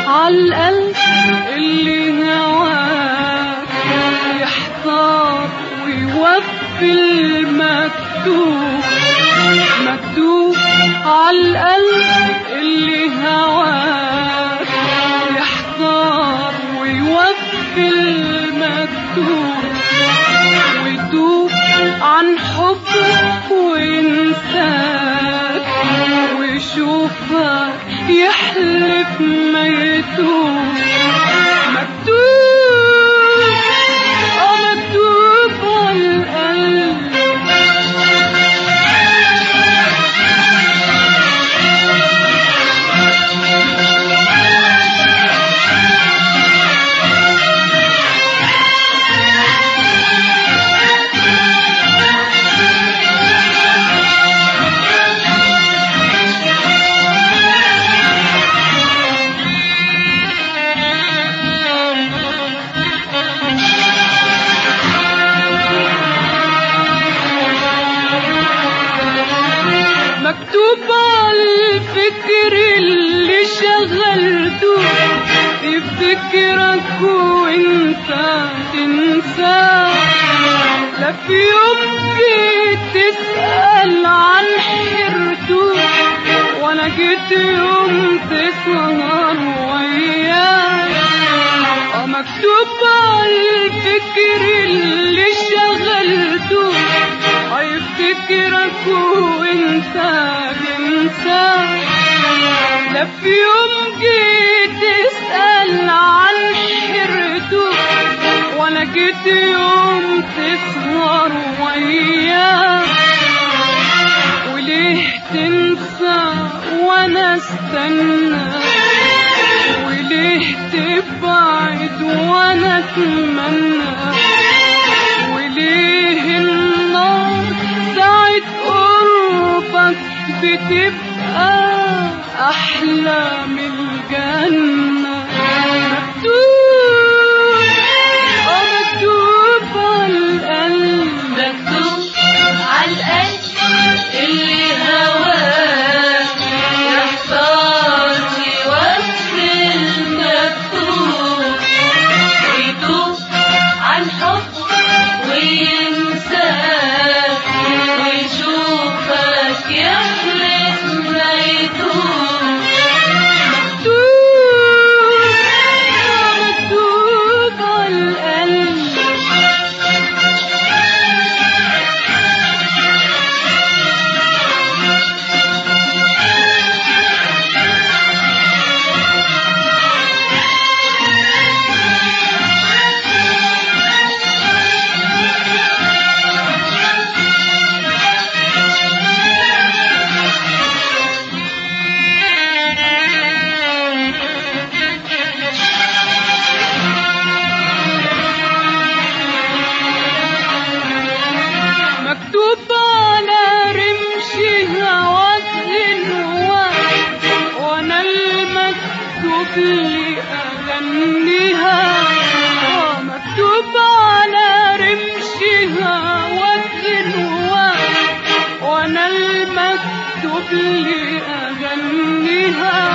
عالقلب اللي هواك يحتار ويوفي المكتوب مكتوب عالقلب اللي هواك يحتار ويوفي المكتوب ويتوب عن حبك وينساك ويشوفك يحلف ما يتوب مكتوب اه مكتوب عالقلب مكتوب على الفكر اللي شغلته يفتكرك وانت تنساه لا في يوم جيت تسأل عن حيرته ولا جيت يوم تسهر وياه اه مكتوب على الفكر اللي شغلته هيفتكرك وانت تنساه لا في يوم جيت تسأل عن حيرته ولا جيت يوم تسهر وياه وليه تنسى وانا استنى وليه تبعد وانا اتمنى وليه النار ساعة قربك بتبقى أحلى من الجنة مكتوب اه مكتوب عالقلب مكتوب عالقلب اللي هواك يحتار يوفي المكتوب ويتوب عن حب وينساك ويشوفك يحلف ما يتوب مكتوب اه مكتوب عالقلب مكتوب على رمش هواك النواك وانا المكتوب لي اغنيها آه، مكتوب على رمش هواك النواك وانا المكتوب لي اغنيها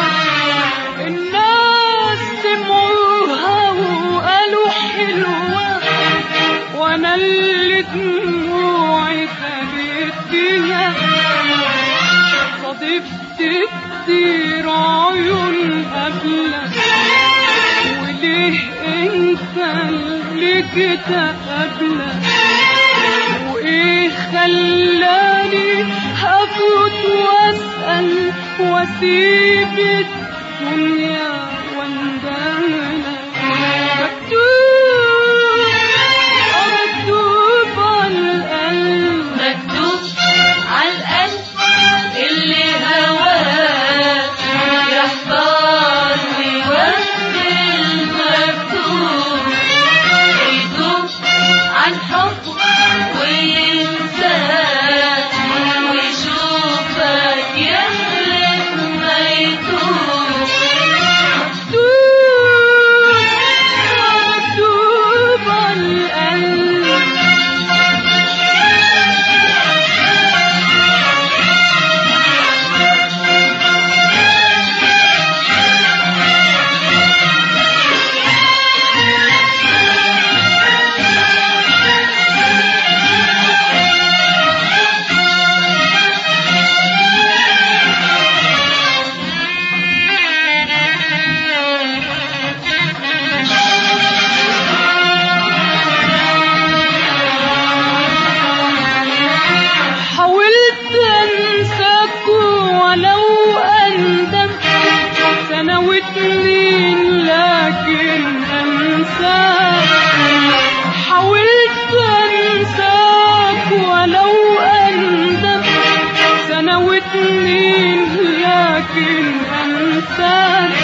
الناس سمعوها وقالوا حلوه وانا اللي دموعي خدت فيها صادفت كتير عيون قبلك وليه انت اللي كده قبلك وايه خلاني هفوت واسأل واسيب الدنيا واندهلك مكتوب اه مكتوب عالقلب مكتوب عالقلب اللي هواك يحتار ويوفي المكتوب ويتوب عن حب وينساك ويشوفك يحلف ما يتوب انساك حاولت انساك ولو اندم سنة واتنين لكن انساك